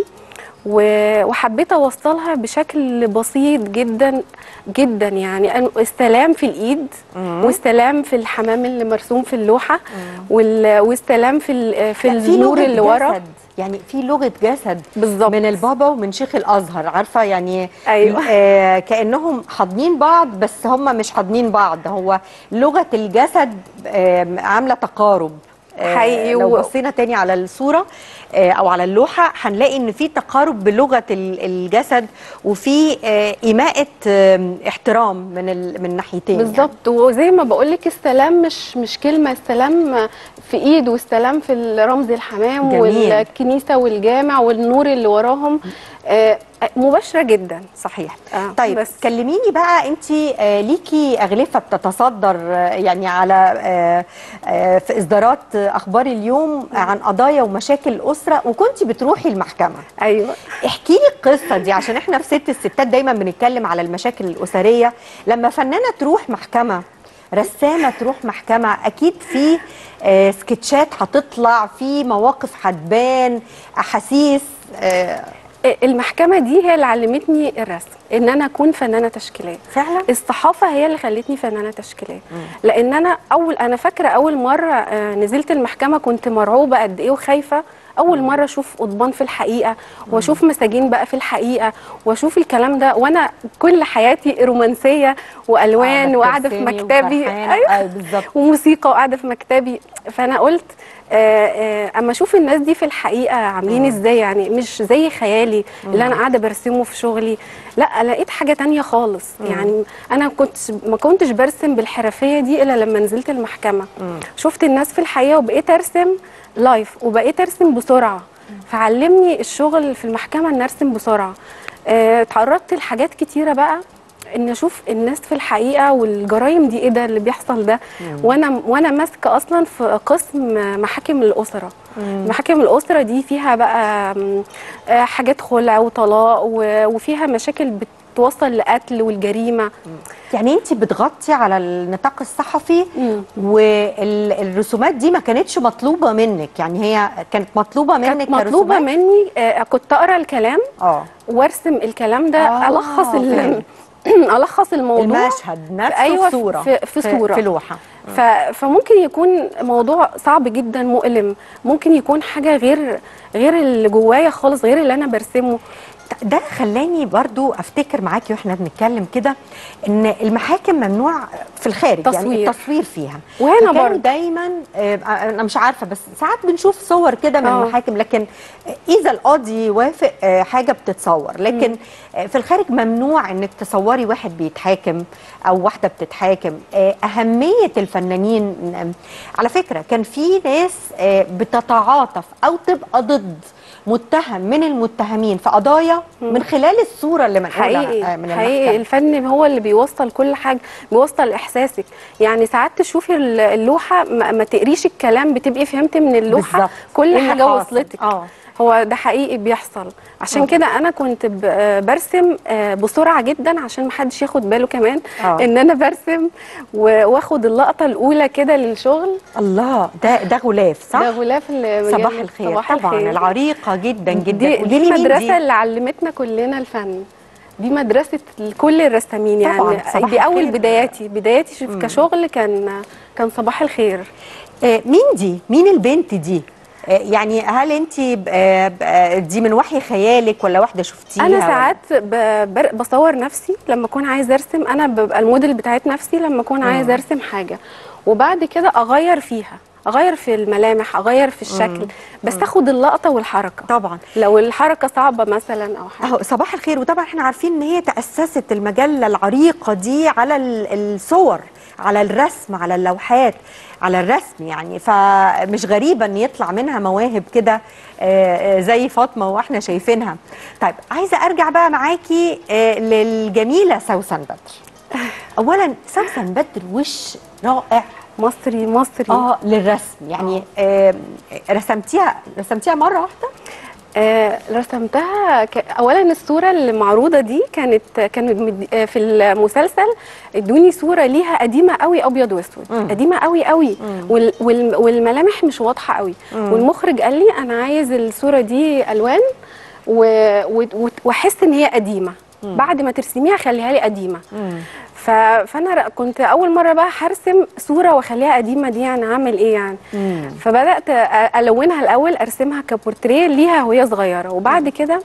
و- وحبيت اوصلها بشكل بسيط جدا جدا يعني أن- السلام في الايد والسلام في الحمام اللي مرسوم في اللوحه وال- والسلام في ال- في لا، النور لغة اللي ورا جسد. يعني في لغه جسد بالظبط من البابا ومن شيخ الازهر عارفه يعني أيوة. آه كانهم حاضنين بعض بس هم مش حاضنين بعض هو لغه الجسد آه عامله تقارب آه، حقيقي لو و- بصينا تاني على الصوره آه او على اللوحه هنلاقي ان في تقارب بلغه ال- الجسد وفي آه ايماءه آه احترام من ال- من ناحيتين يعني. بالظبط وزي ما بقول لك السلام مش مش كلمه السلام في ايد والسلام في رمز الحمام جميل. والكنيسه والجامع والنور اللي وراهم آه، مباشره جدا صحيح آه، طيب بس. بس كلميني بقى انت آه ليكي اغلفه بتتصدر آه يعني على آه آه في اصدارات آه اخبار اليوم عن قضايا ومشاكل الاسره وكنت بتروحي المحكمه ايوه احكي لي القصه دي عشان احنا في ست الستات دايما بنتكلم على المشاكل الاسريه لما فنانه تروح محكمه رسامه تروح محكمه اكيد في آه سكتشات هتطلع في مواقف هتبان احاسيس آه المحكمه دي هي اللي علمتني الرسم ان انا اكون فنانه تشكيليه فعلا الصحافه هي اللي خلتني فنانه تشكيليه لان انا اول انا فاكره اول مره آه، نزلت المحكمه كنت مرعوبه قد ايه وخايفه اول مره اشوف قضبان في الحقيقه واشوف مساجين بقى في الحقيقه واشوف الكلام ده وانا كل حياتي رومانسيه والوان قاعدة وقاعده في بترسمي مكتبي وفرحانة. ايوه أيوة بالظبط وموسيقى وقاعده في مكتبي فانا قلت آه، آه، اما اشوف الناس دي في الحقيقه عاملين ازاي يعني مش زي خيالي اللي انا قاعده برسمه في شغلي لا لقيت حاجه تانية خالص يعني انا كنت ما كنتش برسم بالحرفيه دي الا لما نزلت المحكمه شفت الناس في الحقيقه وبقيت ارسم لايف وبقيت ارسم بسرعه فعلمني الشغل في المحكمه ان ارسم بسرعه آه، اتعرضت لحاجات كتيره بقى ان اشوف الناس في الحقيقه والجرايم دي ايه ده اللي بيحصل ده وانا وانا ماسكه اصلا في قسم محاكم الاسره محاكم الاسره دي فيها بقى م، آه، حاجات خلع وطلاق و- وفيها مشاكل بتوصل لقتل والجريمه يعني انت بتغطي على النطاق الصحفي والرسومات دي ما كانتش مطلوبه منك يعني هي كانت مطلوبه منك كانت مطلوبه كرسومات؟ مني آه، كنت اقرا الكلام اه وارسم الكلام ده آه، الخص ال- أوكي. الخص الموضوع المشهد نفسه أيوة، في صوره في- في صورة. في لوحه ف... فممكن يكون موضوع صعب جدا مؤلم ممكن يكون حاجه غير غير اللي جوايا خالص غير اللي انا برسمه ده خلاني برضو افتكر معاكي واحنا بنتكلم كده ان المحاكم ممنوع في الخارج يعني تصوير. التصوير فيها وهنا فكانوا برضو. دايما آه، انا مش عارفه بس ساعات بنشوف صور كده من آه. المحاكم لكن اذا القاضي يوافق آه، حاجه بتتصور لكن آه، في الخارج ممنوع انك تصوري واحد بيتحاكم او واحده بتتحاكم آه، اهميه الفنانين آم، على فكره كان في ناس آه، بتتعاطف او تبقى ضد متهم من المتهمين في قضايا من خلال الصوره اللي منقوله حقيقي آه، من حقيقي المحكمه الفن هو اللي بيوصل كل حاجه بيوصل احساسك يعني ساعات تشوفي ال- اللوحه ما, ما تقريش الكلام بتبقي فهمتي من اللوحه بالظبط. كل إيه اللي حاجه حاصل؟ وصلتك اه هو ده حقيقي بيحصل عشان آه. كده انا كنت ب- آه، برسم آه، بسرعه جدا عشان محدش ياخد باله كمان آه. ان انا برسم و- واخد اللقطه الاولى كده للشغل الله ده ده غلاف صح ده غلاف ال- صباح مجلة الخير صباح طبعا الخير. العريقه جدا جدا دي, قولي دي لي مين المدرسه اللي علمتنا كلنا الفن دي مدرسه كل الرسامين طبعاً، يعني صباح دي اول الخير. بداياتي بداياتي شوف كشغل كان كان صباح الخير آه، مين دي مين البنت دي آه، يعني هل انت دي من وحي خيالك ولا واحده شفتيها انا ولا- ساعات ب- بر- بصور نفسي لما اكون عايزه ارسم انا ببقى الموديل بتاعت نفسي لما اكون عايزه ارسم حاجه وبعد كده اغير فيها اغير في الملامح اغير في الشكل بس اخد اللقطه والحركه طبعا لو الحركه صعبه مثلا او حاجه اهو صباح الخير وطبعا احنا عارفين ان هي تاسست المجله العريقه دي على ال- الصور على الرسم على اللوحات على الرسم يعني فمش غريبه ان يطلع منها مواهب كده آه، آه، زي فاطمه واحنا شايفينها طيب عايزه ارجع بقى معاكي آه، للجميله سوسن بدر اولا سوسن بدر وش رائع مصري مصري اه للرسم يعني آه رسمتيها رسمتيها مره واحده آه رسمتها ك... اولا الصوره اللي معروضه دي كانت كانت مد- آه، في المسلسل ادوني صوره ليها قديمه قوي ابيض واسود مم. قديمه قوي قوي وال... وال... والملامح مش واضحه قوي والمخرج قال لي انا عايز الصوره دي الوان و... و... و- واحس ان هي قديمه بعد ما ترسميها خليها لي قديمه ف... فانا ر- كنت اول مره بقى هرسم صوره واخليها قديمه دي يعني اعمل ايه يعني فبدات أ- الونها الاول ارسمها كبورتريه ليها وهي صغيره وبعد كده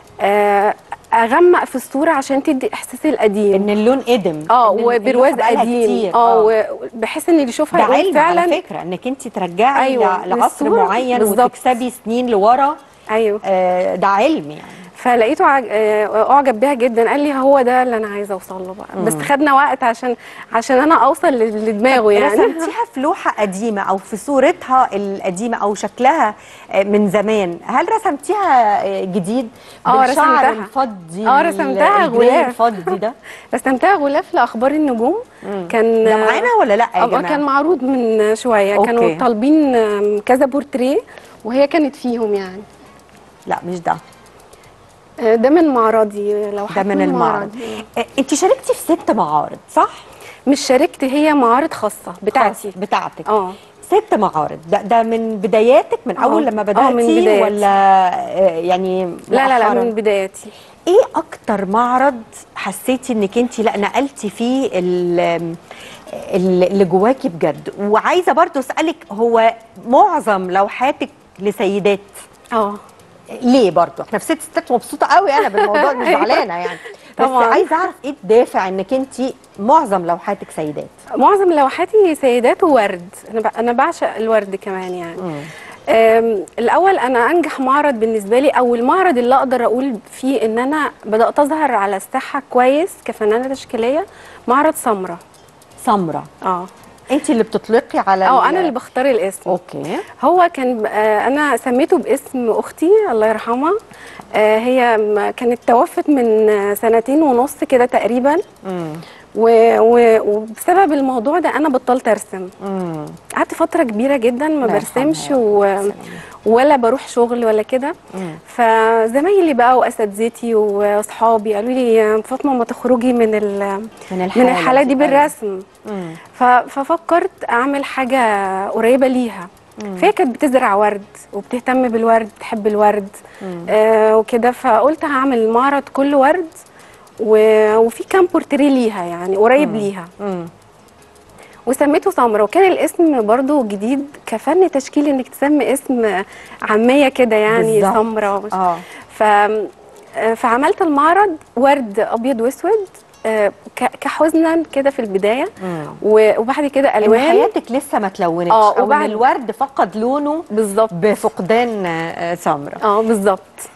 آه، اغمق في الصوره عشان تدي احساس القديم ان اللون قدم اه إن وبرواز اللوحة بقالها قديم كتير. اه و- بحيث ان اللي يشوفها ده يقول علم فعلا على فكره انك انت ترجعي أيوة، ل- لعصر للصورة معين بالظبط. وتكسبي سنين لورا ايوه آه ده علم يعني فلقيته عج... آه، اعجب بيها جدا قال لي هو ده اللي انا عايزه اوصل له بقى بس خدنا وقت عشان عشان انا اوصل ل- لدماغه يعني رسمتيها في لوحه قديمه او في صورتها القديمه او شكلها آه، من زمان هل رسمتيها آه، جديد آه، بالشعر رسمتها. الفضي آه، رسمتها الجراي غلاف. الفضي ده رسمتها غلاف لاخبار النجوم كان ده معانا ولا لا يا آه، جماعه كان معروض من شويه أوكي. كانوا طالبين آم، كذا بورتريه وهي كانت فيهم يعني لا مش ده آه، ده من معرضي لو ده من المعرض آه، انت شاركتي في ست معارض صح مش شاركت هي معارض خاصه بتاعتي خاص، بتاعتك اه ست معارض ده, ده من بداياتك من آه. اول لما آه، من بداتي بداياتي. ولا آه، يعني لا لا لا مؤخراً؟ من بداياتي ايه اكتر معرض حسيتي انك انت لا نقلتي فيه ال- ال- اللي جواكي بجد وعايزه برضو اسالك هو معظم لوحاتك لسيدات اه ليه برضو احنا في ست ستات مبسوطه قوي انا بالموضوع مش زعلانه يعني بس طبعاً. عايزه اعرف ايه الدافع انك انت معظم لوحاتك سيدات معظم لوحاتي سيدات وورد انا ب... انا بعشق الورد كمان يعني أم، الاول انا انجح معرض بالنسبه لي او المعرض اللي اقدر اقول فيه ان انا بدات اظهر على الساحه كويس كفنانه تشكيليه معرض سمره سمره اه انت اللي بتطلقي على اه ال- انا اللي بختار الاسم اوكي هو كان آه، انا سميته باسم اختي الله يرحمها آه، هي م- كانت توفت من آه، سنتين ونص كده تقريبا و- و- وبسبب الموضوع ده انا بطلت ارسم امم قعدت فتره كبيره جدا ما الله برسمش يرحمها و... يا رب. ولا بروح شغل ولا كده فزمايلي بقى واساتذتي واصحابي قالوا لي يا فاطمه ما تخرجي من ال... من من الحاله الحاله دي أيوة. بالرسم مم. ف... ففكرت اعمل حاجه قريبه ليها فهي كانت بتزرع ورد وبتهتم بالورد بتحب الورد آه وكده فقلت هعمل معرض كل ورد و... وفي كام بورتريه ليها يعني قريب ليها مم. وسميته سمرة وكان الاسم برضو جديد كفن تشكيل انك تسمي اسم عامية كده يعني بالظبط. سمرة اه ف فعملت المعرض ورد ابيض واسود آه، ك- كحزنا كده في البدايه مم. و- وبعد كده ان الوان حياتك لسه ما تلونتش آه، او ان وبعد- الورد فقد لونه بالظبط بفقدان آه، سمره اه بالظبط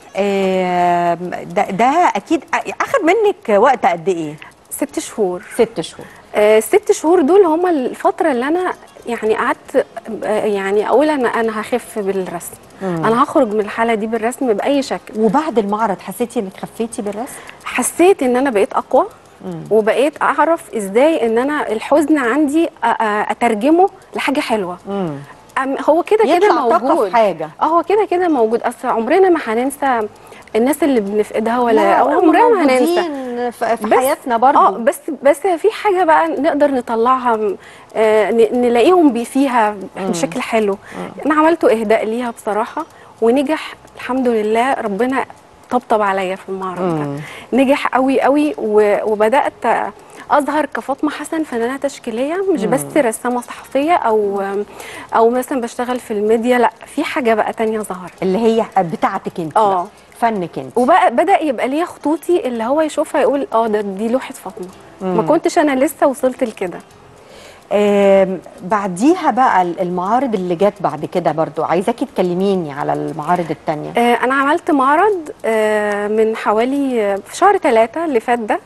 آه، ده, ده اكيد اخد منك وقت قد ايه ست شهور ست شهور آه، الست شهور دول هم الفتره اللي انا يعني قعدت آه، يعني اقول انا انا هخف بالرسم انا هخرج من الحاله دي بالرسم باي شكل وبعد المعرض حسيتي انك خفيتي بالرسم حسيت ان انا بقيت اقوى وبقيت اعرف ازاي ان انا الحزن عندي أ- أ- اترجمه لحاجه حلوه أم- هو كده كده يطلع طاقة موجود في حاجة. اه هو كده كده موجود اصل عمرنا ما هننسى الناس اللي بنفقدها ولا لا، أو هم عمرنا ما هننسى موجودين في في بس- حياتنا برضو اه بس بس في حاجه بقى نقدر نطلعها م- آه ن- نلاقيهم بي فيها بشكل حلو انا عملته اهداء ليها بصراحه ونجح الحمد لله ربنا طبطب عليا في المعرض ده نجح قوي قوي و- وبدات اظهر كفاطمه حسن فنانه تشكيليه مش بس رسامه صحفيه او او مثلا بشتغل في الميديا لا في حاجه بقى تانية ظهرت اللي هي بتاعتك انت آه. بقى، فنك انت وبقى بدا يبقى ليا خطوطي اللي هو يشوفها يقول اه ده دي لوحه فاطمه ما كنتش انا لسه وصلت لكده آم، بعديها بقى المعارض اللي جت بعد كده برضو عايزاكي تكلميني على المعارض التانية آه، انا عملت معرض آه، من حوالي آه، في شهر ثلاثة اللي فات ده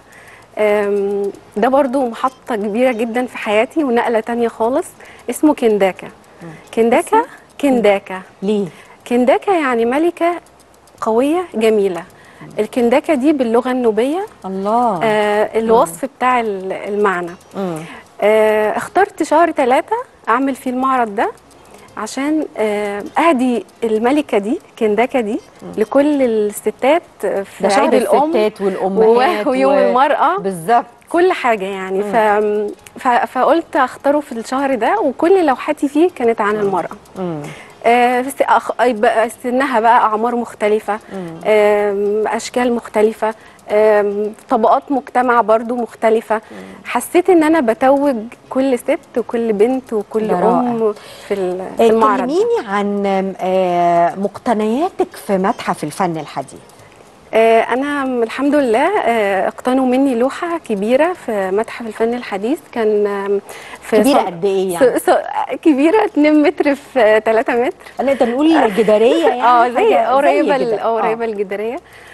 آم، ده برضو محطة كبيرة جدا في حياتي ونقلة تانية خالص اسمه كنداكا كنداكا كنداكا ليه؟ كنداكا يعني ملكة قوية جميلة الكنداكا دي باللغة النوبية الله آه الوصف بتاع ال- المعنى مم. آه اخترت شهر ثلاثة أعمل فيه المعرض ده عشان آه أهدي الملكة دي كنداكا دي لكل الستات في ده شهر عيد الأم الستات والامهات و- ويوم المرأة بالظبط كل حاجة يعني ف... ف... فقلت أختاره في الشهر ده وكل لوحاتي فيه كانت عن المرأة مم. آه، س- أخ- بقى سنها بقى أعمار مختلفة آم، أشكال مختلفة آم، طبقات مجتمع برضو مختلفة حسيت إن أنا بتوج كل ست وكل بنت وكل ده رائع. أم في ال- في آه، المعرض ده. كلميني عن آه، مقتنياتك في متحف الفن الحديث آه، أنا الحمد لله آه، اقتنوا مني لوحة كبيرة في متحف الفن الحديث كان آم، في كبيرة صن- قد إيه يعني؟ س- س- كبيرة 2 متر في 3 متر نقدر نقول جدارية يعني اه زي حاجة قريبه كده. ال- قريبه الجداريه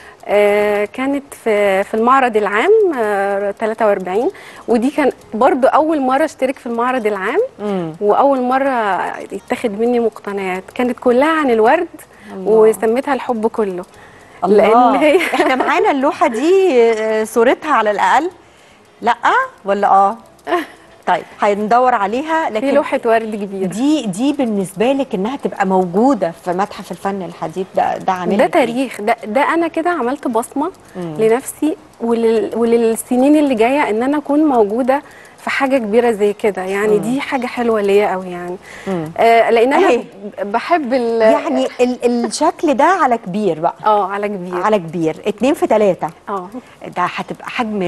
آه كانت في في المعرض العام آه 43 ودي كان برضو اول مره اشترك في المعرض العام مم. واول مره يتاخد مني مقتنيات كانت كلها عن الورد وسميتها الحب كله الله لان هي احنا معانا اللوحة دي آه، صورتها على الأقل لا ولا اه طيب هندور عليها في لكن لوحه ورد كبيره دي دي بالنسبة لك انها تبقى موجودة في متحف الفن الحديث ده ده عامل ده لك إيه؟ تاريخ ده ده انا كده عملت بصمه لنفسي ولل وللسنين اللي جايه ان انا اكون موجوده في حاجه كبيره زي كده يعني دي حاجه حلوه ليا قوي يعني آه لان انا أهي. ب- بحب ال يعني ال الشكل ده على كبير بقى اه على كبير على كبير اتنين في تلاتة اه ده هتبقى حجم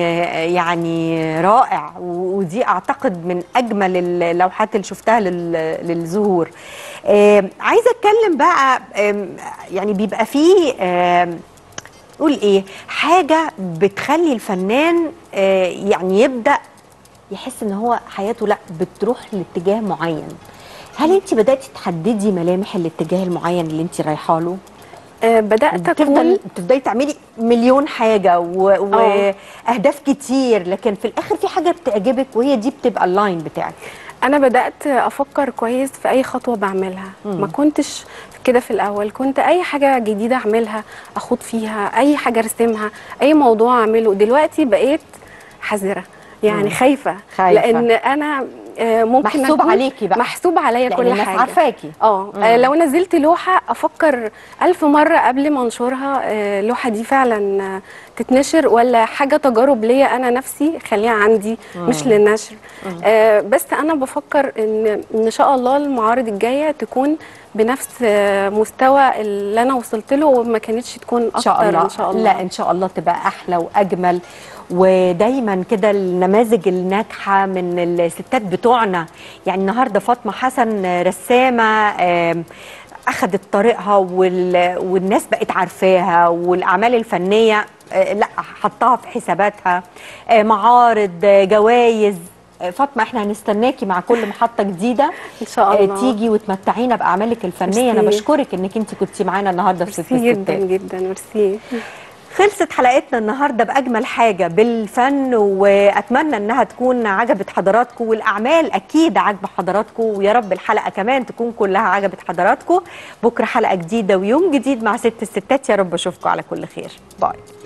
يعني رائع و- ودي اعتقد من اجمل اللوحات اللي شفتها لل- للزهور آم، عايزه اتكلم بقى آم، يعني بيبقى فيه آم، نقول ايه حاجه بتخلي الفنان آه، يعني يبدا يحس ان هو حياته لا بتروح لاتجاه معين هل انت بداتي تحددي ملامح الاتجاه المعين اللي انت رايحه له آه بدات اكون بتفضل تفضلي تعملي مليون حاجه و... آه. واهداف كتير لكن في الاخر في حاجه بتعجبك وهي دي بتبقى اللاين بتاعك انا بدات افكر كويس في اي خطوه بعملها ما كنتش كده في الاول كنت اي حاجه جديده اعملها اخوض فيها اي حاجه ارسمها اي موضوع اعمله دلوقتي بقيت حذره يعني خايفه, خايفة. لان انا آه، ممكن محسوب أكون عليكي بقى. محسوب عليا لأن كل الناس حاجه عارفاكي. اه آه، لو نزلت لوحه افكر ألف مره قبل ما انشرها آه، اللوحه دي فعلا آه، تتنشر ولا حاجه تجارب ليا انا نفسي خليها عندي مش للنشر آه، بس انا بفكر ان ان شاء الله المعارض الجايه تكون بنفس آه، مستوى اللي انا وصلت له وما كانتش تكون ان اكتر شاء الله ان شاء الله لا ان شاء الله تبقى احلى واجمل ودايما كده النماذج الناجحه من الستات بتوعنا يعني النهارده فاطمه حسن رسامه آم، اخذت طريقها وال... والناس بقت عارفاها والاعمال الفنيه آه، لا حطها في حساباتها آه، معارض آه، جوائز آه، فاطمه احنا هنستناكي مع كل محطه جديده ان شاء الله تيجي وتمتعينا باعمالك الفنيه انا ميرسي. بشكرك انك انت كنتي معانا النهارده في ست ميرسي جدا الستات جدا ميرسي خلصت حلقتنا النهارده باجمل حاجه بالفن واتمنى انها تكون عجبت حضراتكم والاعمال اكيد عجب حضراتكم ويا رب الحلقه كمان تكون كلها عجبت حضراتكم بكره حلقه جديده ويوم جديد مع ست الستات يا رب اشوفكم على كل خير باي